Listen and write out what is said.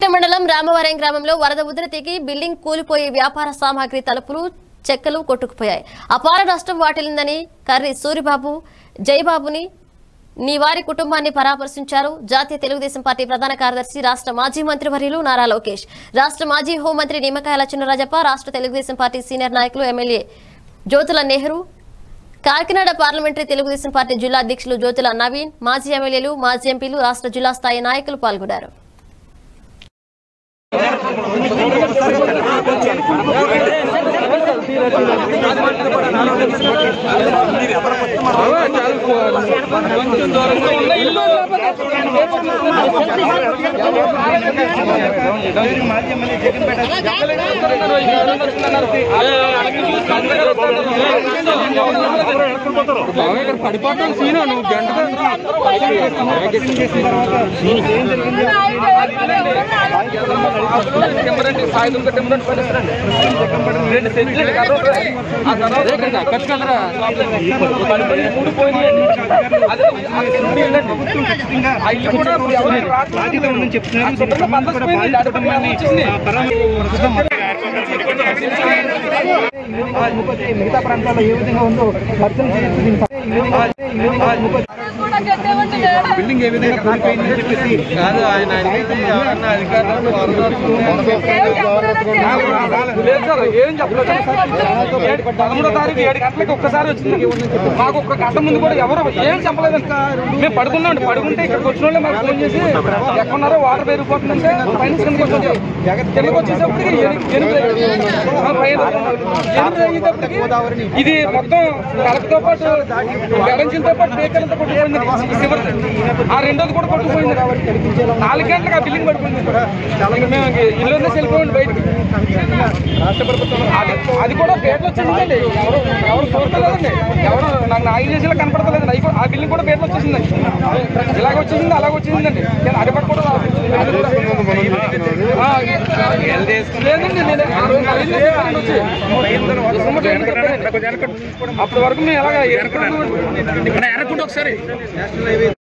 మండలం రామవరం గ్రామంలో వరద ఉధృతికి బిల్డింగ్ కూలిపోయి వ్యాపార సామాగ్రి తలుపులు చెక్కలు కొట్టుకుపోయాయి అపార నష్టం వాటిల్లిందని కర్రి సూరిబాబు జయబాబుని నీ వారి కుటుంబాన్ని పరామర్శించారు జాతీయ తెలుగుదేశం పార్టీ ప్రధాన కార్యదర్శి రాష్ట్ర మాజీ మంత్రివర్యులు నారా లోకేష్ రాష్ట్ర మాజీ హోంమంత్రి నిమ్మకాయల చిన్నరాజప్ప రాష్ట్ర తెలుగుదేశం పార్టీ సీనియర్ నాయకులు MLA Jyothula Nehru Kakinada parliamentary Telugu Desam party జిల్లా అధ్యక్షులు జ్యోతుల నవీన్ మాజీ ఎమ్మెల్యేలు మాజీ ఎంపీలు రాష్ట్ర జిల్లా స్థాయి నాయకులు పాల్గొన్నారు పడిపోతాం సీను నువ్వు గంట బాధ్యత ఉందని చెప్తున్నారు దీనికి సంబంధించి కూడా బాధిత కుటుంబాన్ని ఆ, పరామర్శించడం మిగతా ప్రాంతాల్లో ఏ విధంగా ఉందో పరిశీలన చేయొచ్చు దీని పట్ల ఈ విధంగా ఈ విధంగా ముప్పై బిల్డింగ్ ఏ విధంగా కూలిపోయిందని చెప్పేసి కాదు ఆయన అడిగితే ఎవరన్నా అధికారులు లేదు సార్ ఏం చెప్పలేదు ఏడు- పదమూడో తారీఖు ఏడు గంటలకు ఒక్కసారి వచ్చింది మాకు ఒక్క గంట ముందు కూడా ఎవరు ఏం చెప్పలేదండి మేము పడుకున్నాం పడుకుంటే ఇక్కడికి వచ్చిన వాళ్ళే మాకు ఫోన్ చేసి ఎక్కడున్నారో వాటర్ పెరిగిపోతుందంటే పైన కిందకి వచ్చి కిందకి వచ్చేటప్పటికి ఎనిమిది ఎనిమిది ఆ, పైన ఎనిమిది అయ్యేటప్పటికి ఇది మొత్తం కలపతో పాటు గడంచిలతో పాటు బేకర్లతో కొట్టుకుపోయింది చివరి ఆ రెండోది కూడా కొట్టుకుపోయింది నాలుగు గంటలకు ఆ బిల్డింగ్ పడిపోయింది ఇంక మేము ఇంక ఇల్లు వెళ్ళిపోయింది బయటికి రాష్ట్ర ప్రభుత్వం అది అది కూడా పేటలో వచ్చిందండి ఎవరు ఎవరు చూడలేదండి ఎవరు నాకు నాయి చేసేలా కనపడతలేదండి అవి కూడా- ఆ బిల్డింగ్ కూడా పేటలో వచ్చేసిందండి ఇలాగ వచ్చేసింది అలాగ వచ్చేసిందండి నేను అడిపడి కూడా రాదు. అది కూడా- ఆ, లేదండి నేను ఆ రోజు నా ఇల్లు చెప్పానండి వచ్చి. ఉమ్మడి ఇల్లు చెప్పానండి. అప్పటి వరకు మేము ఎలాగ ఎక్కడ ఒకసారి